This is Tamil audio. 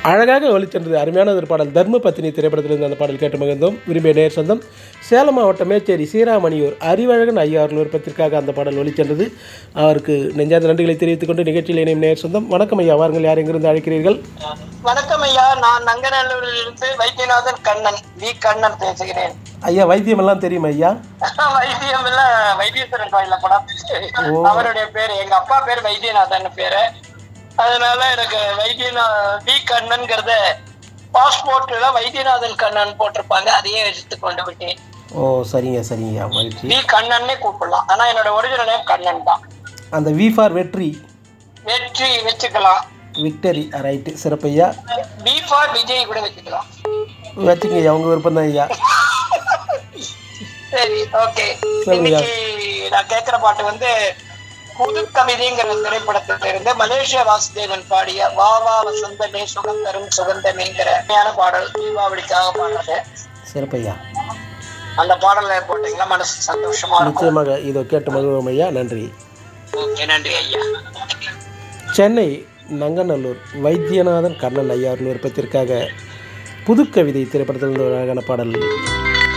அழகாக ஒளிச்சென்றது அருமையான ஒரு பாடல் தர்ம பத்தினி திரைப்படத்திலிருந்து அந்த பாடல் கேட்டு மகிழ்ந்தோம் விரும்பிய நேர் சொந்தம் சேலம் மாவட்டம் மேச்சேரி சீராமணியூர் அறிவழகன் ஐயா அவர்கள் விருப்பத்திற்காக அந்த பாடல் ஒளிச்சென்றது அவருக்கு நெஞ்சார்ந்த நன்றிகளை தெரிவித்துக் கொண்டு நிகழ்ச்சியில் இணையும் நேர் சொந்தம் வணக்கம் ஐயா வாருங்கள் யார் எங்கிருந்து அழைக்கிறீர்கள் வணக்கம் ஐயா நான் நங்கநல்லூரில் இருந்து வைத்தியநாதன் கண்ணன் வி கண்ணன் பேசுகிறேன் ஐயா வைத்தியம் எல்லாம் தெரியும் ஐயா வைத்தியம் இல்ல வைத்தீஸ்வரன் கோயில்ல படம் அவருடைய பேரு எங்க அப்பா பேர் வைத்தியநாதன் பேரு அதனால எனக்கு வைத்தியநா வி கண்ணன்கிறத பாஸ்போர்ட்ல வைத்தியநாதன் கண்ணன் போட்டிருப்பாங்க அதையே எடுத்து கொண்டு விட்டேன் ஓ சரிங்க சரிங்க மகிழ்ச்சி வி கண்ணன்னே கூப்பிடலாம் ஆனா என்னோட ஒரிஜினல் நேம் கண்ணன் தான் அந்த வி ஃபார் வெற்றி வெற்றி வச்சுக்கலாம் விக்டரி ரைட்டு சிறப்பையா பி ஃபார் விஜய் கூட வச்சுக்கலாம் வச்சுங்க ஐயா உங்கள் விருப்பம் தான் ஐயா சரி ஓகே சொல்லுங்க. இன்னைக்கு நான் கேட்கிற பாட்டு வந்து புது கவிதைங்கிற திரைப்படத்துல இருந்து மலேசியா வாசுதேவன் பாடிய வா வா வசந்தமே சுகம் தரும் சுகந்தமேங்கிற அருமையான பாடல் தீபாவளிக்காக பாடுறது சிறப்பையா அந்த பாடலை போட்டீங்கன்னா மனசு சந்தோஷமா இருக்கும் நிச்சயமாக இதோ கேட்டு மகிழ்வோம் ஐயா நன்றி ஓகே நன்றி ஐயா சென்னை நங்கநல்லூர் வைத்தியநாதன் கண்ணன் ஐயா அவர்கள் விருப்பத்திற்காக புதுக்கவிதை திரைப்படத்திலிருந்து ஒரு அழகான பாடல்